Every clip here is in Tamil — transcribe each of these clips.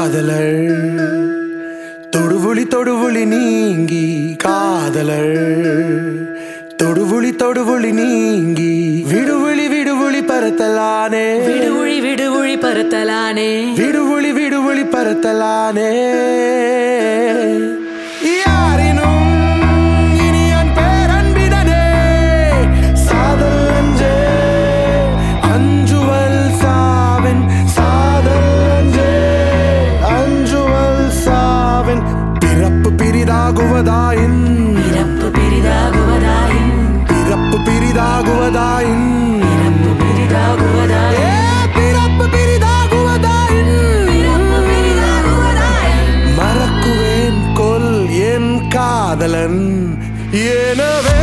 காதலர் தொடுவுளி தொடுவுளி நீங்கி காதலர் தொடுவுளி தொடுவுளி நீங்கி விடுவுளி விடுவுளி பரத்தலானே விடுவுழி விடுவுழி பருத்தலானே விடுவுளி விடுவுளி பரத்தலானே யாரினும் இனியன் பேரன்பினனே சாதல் அஞ்சே அஞ்சுவல் சாவின் சாதல் அஞ்சே அஞ்சுவல் சாவின் பிறப்பு பிரிதாகுவதாயின் பிறப்பு பெரிதாகுவதாயின் பிறப்பு பிரிதாகுவதாயின் பிறப்பு பெரிதாகுவதாயின் ஏ பிறப்பு பிரிதாகுவதாயின் பிறப்பு பெரிதாகுவதாயின் மறக்குவேன் கொல் என் காதலன் எனவே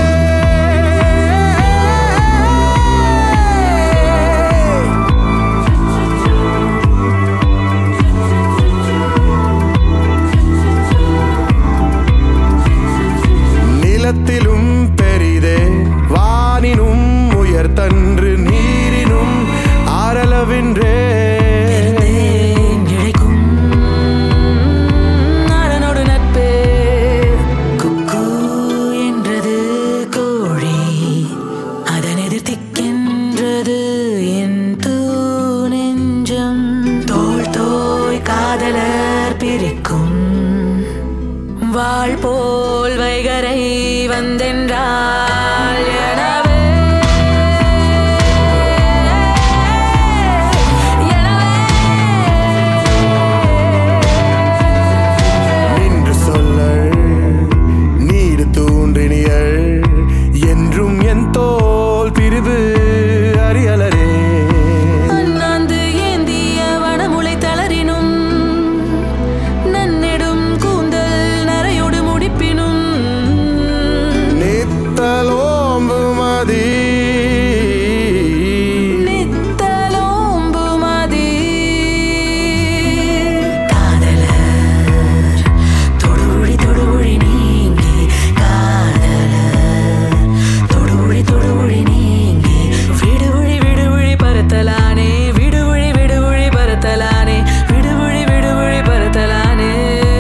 நிலத்திலும் பெரிதே வானினும் உயர்த்தன்று நீரினும் ஆரளவின்றே தேன் இழைக்கும் நாடனோடு நட்பே குக்கு என்றது கோழி அதன் எதிர்த்திக்கின்றது என் தூ நெஞ்சம் தோள் தோய் காதலர் பிரிக்கும் வாழ் போல் வைகரை வந்தென்றால் எனவே நின்று சொல்லள் நீடு தூன்றினியள் என்றும் என் தோல் பிரிவு அறியலரே அண்ணாந்து ஏந்திய வனமுலை தளரினும் நன்னெடும் கூந்தல் நரையோடு முடிப்பினும் நித்தலோம்பு மதி நித்தலோம்பு மதி காதலர் தொடுவுழி தொடுவுழி நீங்கி காதலர் தொடுவுழி தொடுவுழி நீங்கி விடுவுழி விடுவுழி பரத்தலானே விடுவுழி விடுவுழி பரத்தலானே விடுவுழி விடுவுழி பரத்தலானே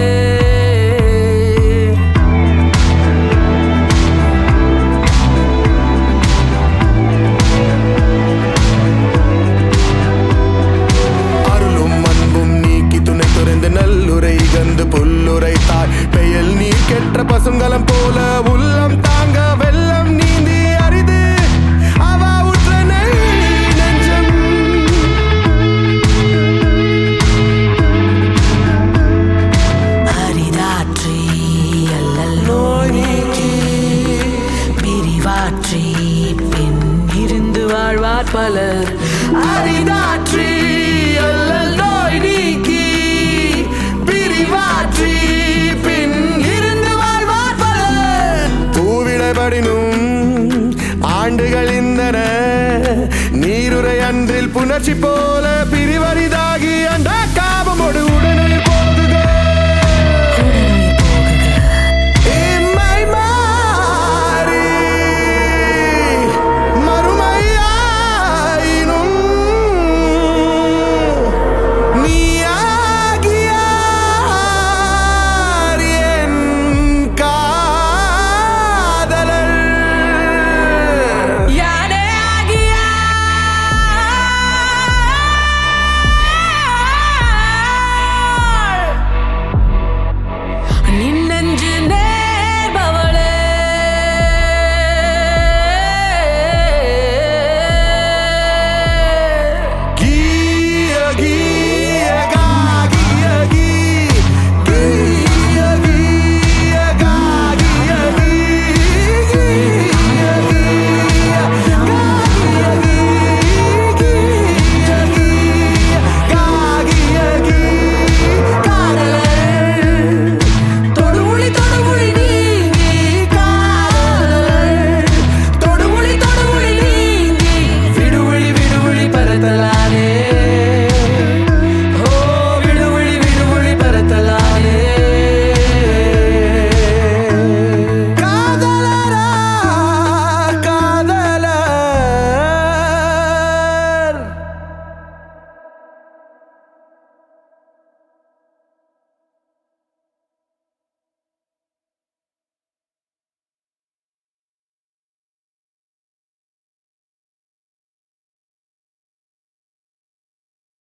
அருளும் அன்பும் நீக்கி துணை துறைந்து நல்லுரை கந்து புல்லுரை தாய் பெயல் நீர் கெட்ட பசுங்கலம் போல உள்ளம் தாங்க வெள்ளம் நீந்தி அரிது அவ உற்ற நெய் நெஞ்சம் அரிதாற்றி அல்லல் நோய் நீக்கி பிரிவாற்றி பின் இருந்து வாழ்வார் பலர் அரிதாற்றி அல்லல் நோய் நீக்கி பிரிவாற்றி பின் இருந்து வாழ்வார் பலர் பூவிடைபடினும் ஆண்டுகள் இந்தன நீருரை அன்றில் புணர்ச்சி போல பிரிவரிதாகி அந்த காபமொடு